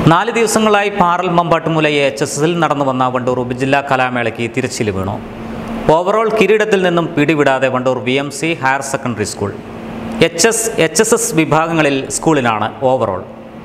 നാല് ദിവസങ്ങളായി പാറൽ മമ്പാട്ടുമുലയെ H S എസിൽ നടന്നു വന്ന വണ്ടൂർ ഉപജില്ലാ കലാമേളയ്ക്ക് തിരിച്ചിൽ വീണു ഓവറോൾ കിരീടത്തിൽ നിന്നും പിടിവിടാതെ Wandoor V M C higher secondary school H S H S S വിഭാഗങ്ങളിൽ സ്കൂളിനാണ് ഓവറോൾ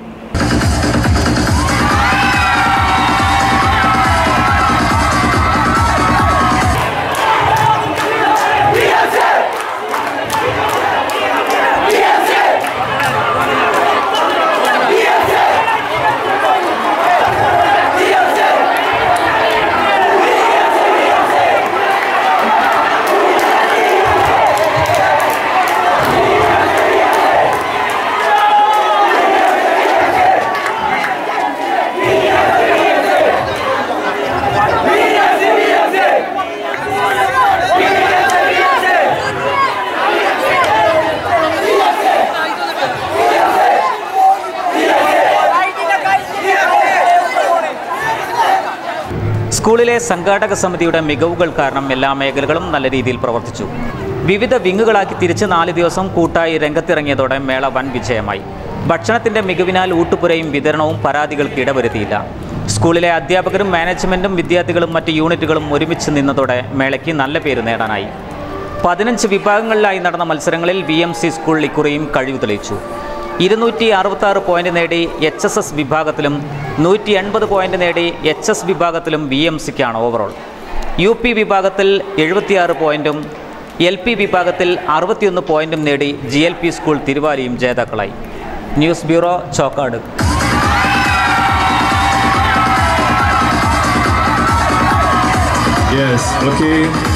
സ്കൂളിലെ സംഘാടക സമിതിയുടെ മികവുകൾ കാരണം എല്ലാ മേഖലകളും നല്ല രീതിയിൽ പ്രവർത്തിച്ചു വിവിധ വിങ്ങുകളാക്കി തിരിച്ച് നാല് ദിവസം കൂട്ടായി രംഗത്തിറങ്ങിയതോടെ മേള വൻ വിജയമായി ഭക്ഷണത്തിന്റെ മികവിനാൽ ഊട്ടുപുരയും വിതരണവും പരാതികൾക്ക് ഇടവരുത്തിയില്ല സ്കൂളിലെ അധ്യാപകരും മാനേജ്മെന്റും വിദ്യാർത്ഥികളും മറ്റ് യൂണിറ്റുകളും ഒരുമിച്ച് നിന്നതോടെ മേളയ്ക്ക് നല്ല പേര് നേടാനായി പതിനഞ്ച് വിഭാഗങ്ങളിലായി നടന്ന മത്സരങ്ങളിൽ വി എം സി സ്കൂൾ ഇക്കുറിയും കഴിവ് തെളിയിച്ചു ഇരുന്നൂറ്റി അറുപത്തി ആറ് പോയിന്റ് നേടി എച്ച് എസ് എസ് വിഭാഗത്തിലും നൂറ്റി എൺപത് പോയിന്റ് നേടി എച്ച് എസ് വിഭാഗത്തിലും വി എം സിക്കാണ് ഓവറോൾ യു പി വിഭാഗത്തിൽ എഴുപത്തിയാറ് പോയിന്റും എൽ പി വിഭാഗത്തിൽ അറുപത്തിയൊന്ന് പോയിന്റും നേടി ജി എൽ പി സ്കൂൾ തിരുവാലിയും ജേതാക്കളായി news bureau Chokkad Yes, okay.